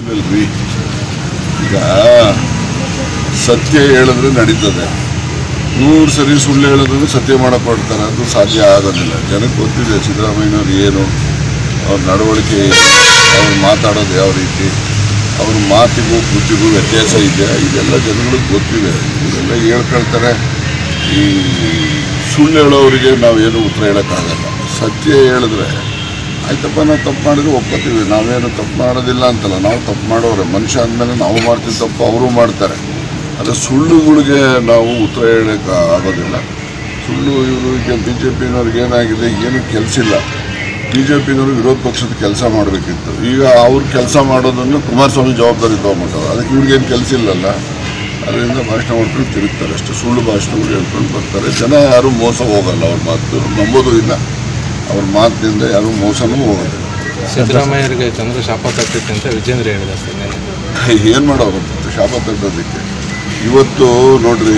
ಅಲ್ರಿ ಈಗ ಸತ್ಯ ಹೇಳಿದ್ರೆ ನಡೀತದೆ ನೂರು ಸರಿ ಸುಳ್ಳು ಹೇಳಿದ್ರೆ ಸತ್ಯ ಮಾಡಕ್ಕೆ ಹೊರಡ್ತಾರೆ ಅದು ಸಾಧ್ಯ ಆಗೋದಿಲ್ಲ ಜನಕ್ಕೆ ಗೊತ್ತಿದೆ ಸಿದ್ದರಾಮಯ್ಯನವ್ರು ಏನು ಅವ್ರ ನಡವಳಿಕೆ ಏನು ಅವ್ರು ಮಾತಾಡೋದು ಯಾವ ರೀತಿ ಅವ್ರ ಮಾತಿಗೂ ಕೃತಿಗೂ ವ್ಯತ್ಯಾಸ ಇದೆ ಇದೆಲ್ಲ ಜನಗಳಿಗೆ ಗೊತ್ತಿದೆ ಇದೆಲ್ಲ ಹೇಳ್ಕೊಳ್ತಾರೆ ಈ ಸುಳ್ಳು ಹೇಳೋರಿಗೆ ನಾವೇನು ಉತ್ತರ ಹೇಳೋಕ್ಕಾಗಲ್ಲ ಸತ್ಯ ಹೇಳಿದ್ರೆ ಆಯ್ತಪ್ಪ ನಾವು ತಪ್ಪು ಮಾಡಿದ್ರೆ ಒಪ್ಕೋತೀವಿ ನಾವೇನು ತಪ್ಪು ಮಾಡೋದಿಲ್ಲ ಅಂತಲ್ಲ ನಾವು ತಪ್ಪು ಮಾಡೋರೆ ಮನುಷ್ಯ ಅಂದಮೇಲೆ ನಾವು ಮಾಡ್ತೀವಿ ತಪ್ಪು ಅವರು ಮಾಡ್ತಾರೆ ಆದರೆ ಸುಳ್ಳುಗಳಿಗೆ ನಾವು ಉತ್ತರ ಹೇಳೋಕ್ಕೆ ಆಗೋದಿಲ್ಲ ಸುಳ್ಳು ಇವರು ಈಗ ಬಿ ಜೆ ಪಿನವ್ರಿಗೆ ಏನಾಗಿದೆ ಏನು ಕೆಲಸ ಇಲ್ಲ ಬಿ ಜೆ ಪಿನವರು ವಿರೋಧ ಪಕ್ಷದ ಕೆಲಸ ಮಾಡಬೇಕಿತ್ತು ಈಗ ಅವ್ರು ಕೆಲಸ ಮಾಡೋದನ್ನು ಕುಮಾರಸ್ವಾಮಿ ಜವಾಬ್ದಾರಿ ತೊಗೊಂಬಿಟ್ಟಾರೆ ಅದಕ್ಕೆ ಇವ್ರಿಗೇನು ಕೆಲಸ ಇಲ್ಲಲ್ಲ ಅದರಿಂದ ಭಾಷಣ ಮಾಡ್ಕೊಂಡು ತಿರುಗ್ತಾರೆ ಅಷ್ಟೇ ಸುಳ್ಳು ಭಾಷಣಗಳು ಹೇಳ್ಕೊಂಡು ಬರ್ತಾರೆ ಜನ ಯಾರೂ ಮೋಸ ಹೋಗಲ್ಲ ಅವ್ರ ಮಾತು ನಂಬೋದು ಇಲ್ಲ ಅವ್ರ ಮಾತಿನಿಂದ ಯಾರೂ ಮೋಸನೂ ಹೋಗೋದಿಲ್ಲ ಸಿದ್ದರಾಮಯ್ಯರಿಗೆ ಚಂದ್ರ ಶಾಪ ತಪ್ಪಿತ್ತು ಅಂತ ವಿಜೇಂದ್ರ ಹೇಳಿದ ಸರ್ ನೆನ್ನೆ. ಏನು ಮಾಡೋರು ಶಾಪ ತಟ್ಟೋದಕ್ಕೆ ಇವತ್ತು ನೋಡ್ರಿ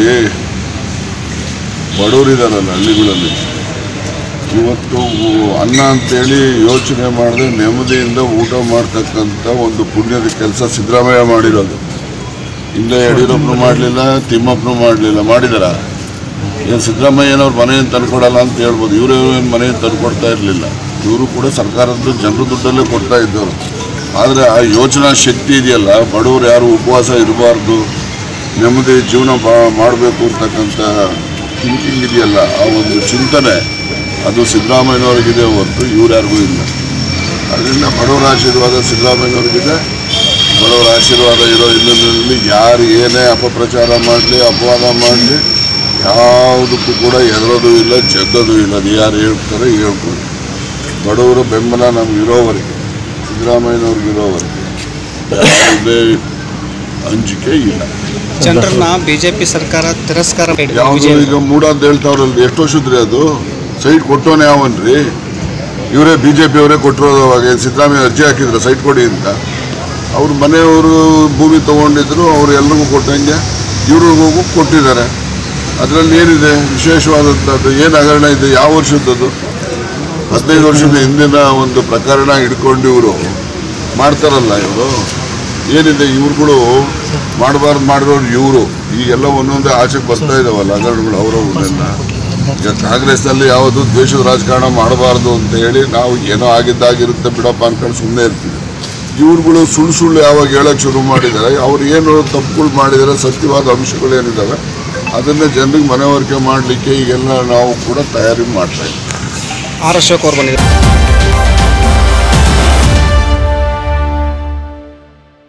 ಬಡವರಿದಾರಲ್ಲ ಹಳ್ಳಿಗಳಲ್ಲಿ ಇವತ್ತು ಅನ್ನ ಅಂತೇಳಿ ಯೋಚನೆ ಮಾಡದೆ ನೆಮ್ಮದಿಯಿಂದ ಊಟ ಮಾಡ್ತಕ್ಕಂಥ ಒಂದು ಪುಣ್ಯದ ಕೆಲಸ ಸಿದ್ದರಾಮಯ್ಯ ಮಾಡಿರೋದು ಹಿಂದೆ ಯಡಿಯೂರಪ್ಪನು ಮಾಡಲಿಲ್ಲ ತಿಮ್ಮಪ್ಪನು ಮಾಡಲಿಲ್ಲ ಮಾಡಿದಾರ ಏನು ಸಿದ್ದರಾಮಯ್ಯನವ್ರ ಮನೆಯನ್ನು ತಂದ್ಕೊಡಲ್ಲ ಅಂತ ಹೇಳ್ಬೋದು ಇವರು ಏನು ಮನೆಯನ್ನು ತಂದ್ಕೊಡ್ತಾ ಇರಲಿಲ್ಲ ಇವರು ಕೂಡ ಸರ್ಕಾರದ ಜನರ ದುಡ್ಡಲ್ಲೇ ಕೊಡ್ತಾ ಇದ್ದವರು ಆದರೆ ಆ ಯೋಚನಾ ಶಕ್ತಿ ಇದೆಯಲ್ಲ ಬಡವರು ಯಾರು ಉಪವಾಸ ಇರಬಾರ್ದು ನೆಮ್ಮದಿ ಜೀವನ ಬಾ ಮಾಡಬೇಕು ಅಂತಕ್ಕಂಥ ಥಿಂಕಿಂಗ್ ಇದೆಯಲ್ಲ ಆ ಒಂದು ಚಿಂತನೆ ಅದು ಸಿದ್ದರಾಮಯ್ಯನವ್ರಿಗಿದೆ ಹೊರತು ಇವ್ರು ಯಾರಿಗೂ ಇಲ್ಲ ಅದರಿಂದ ಬಡವರ ಆಶೀರ್ವಾದ ಸಿದ್ದರಾಮಯ್ಯನವ್ರಿಗಿದೆ ಬಡವರ ಆಶೀರ್ವಾದ ಇರೋ ಹಿನ್ನೆಲೆಯಲ್ಲಿ ಯಾರು ಏನೇ ಅಪಪ್ರಚಾರ ಮಾಡಲಿ ಅಪವಾದ ಮಾಡಲಿ ಯಾವುದಕ್ಕೂ ಕೂಡ ಎದರೋದು ಇಲ್ಲ ಜಗ್ಗೋದು ಇಲ್ಲ ಅದು ಯಾರು ಹೇಳ್ತಾರೆ ಹೇಳ್ಬೋದು ಬಡವರ ಬೆಂಬಲ ನಮ್ಗೆ ಇರೋವರೆಗೆ ಸಿದ್ದರಾಮಯ್ಯನವ್ರಿಗೆ ಇರೋವರೆಗೆ ಯಾವುದೇ ಅಂಜಿಕೆ ಇಲ್ಲ ಜನರನ್ನ ಬಿಜೆಪಿ ಸರ್ಕಾರ ತಿರಸ್ಕಾರ ಮಾಡಿದೆ. ಯಾವುದು ವಿಜೇಂದ್ರ. ಈಗ ಮೂಡ ಅಂತ ಹೇಳ್ತಾವ್ರಲ್ಲ ಎಷ್ಟು ವರ್ಷದ್ರಿ ಅದು ಸೈಟ್ ಕೊಟ್ಟವನೇ ಯಾವನ್ರಿ ಇವರೇ ಬಿ ಜೆ ಪಿಯವರೇ ಕೊಟ್ಟಿರೋದು ಅವಾಗ ಸಿದ್ದರಾಮಯ್ಯ ಅರ್ಜಿ ಹಾಕಿದ್ರು ಸೈಟ್ ಕೊಡಿ ಅಂತ ಅವ್ರ ಮನೆಯವರು ಭೂಮಿ ತೊಗೊಂಡಿದ್ರು ಅವ್ರು ಎಲ್ರಿಗೂ ಕೊಟ್ಟಂಗೆ ಇವ್ರಿಗೂ ಕೊಟ್ಟಿದ್ದಾರೆ ಅದರಲ್ಲಿ ಏನಿದೆ ವಿಶೇಷವಾದಂಥದ್ದು ಏನು ಹಗರಣ ಇದೆ ಯಾವ ವರ್ಷದ್ದದು ಹದಿನೈದು ವರ್ಷದ ಹಿಂದಿನ ಒಂದು ಪ್ರಕರಣ ಹಿಡ್ಕೊಂಡು ಇವರು ಮಾಡ್ತಾರಲ್ಲ ಇವರು ಏನಿದೆ ಇವ್ರುಗಳು ಮಾಡಬಾರ್ದು ಮಾಡಿರೋರು ಇವರು ಈಗೆಲ್ಲ ಒಂದೊಂದೇ ಆಚೆಗೆ ಬರ್ತಾ ಇದಾವಲ್ಲ ಹಗರಣಗಳು ಅವರವನ್ನೆಲ್ಲ ಈಗ ಕಾಂಗ್ರೆಸ್ನಲ್ಲಿ ಯಾವುದು ದ್ವೇಷದ ರಾಜಕಾರಣ ಮಾಡಬಾರ್ದು ಅಂತ ಹೇಳಿ ನಾವು ಏನೋ ಆಗಿದ್ದಾಗಿರುತ್ತೆ ಬಿಡಪ್ಪ ಅನ್ಕೊಂಡು ಸುಮ್ಮನೆ ಇರ್ತೀವಿ ಇವ್ರುಗಳು ಸುಳ್ಳು ಸುಳ್ಳು ಯಾವಾಗ ಹೇಳಕ್ಕೆ ಶುರು ಮಾಡಿದ್ದಾರೆ ಅವ್ರು ಏನು ತಪ್ಪುಗಳು ಮಾಡಿದ್ದಾರೆ ಸತ್ಯವಾದ ಅಂಶಗಳು ಏನಿದ್ದಾವೆ ಅದನ್ನೇ ಜನರಿಗೆ ಮನವರಿಕೆ ಮಾಡಲಿಕ್ಕೆ ಈಗೆಲ್ಲ ನಾವು ಕೂಡ ತಯಾರಿ ಮಾಡ್ತಾ ಇದ್ದೀವಿ ಆರ್ ಅಶೋಕ್ ಅವ್ರು ಬಂದಿದ್ದಾರೆ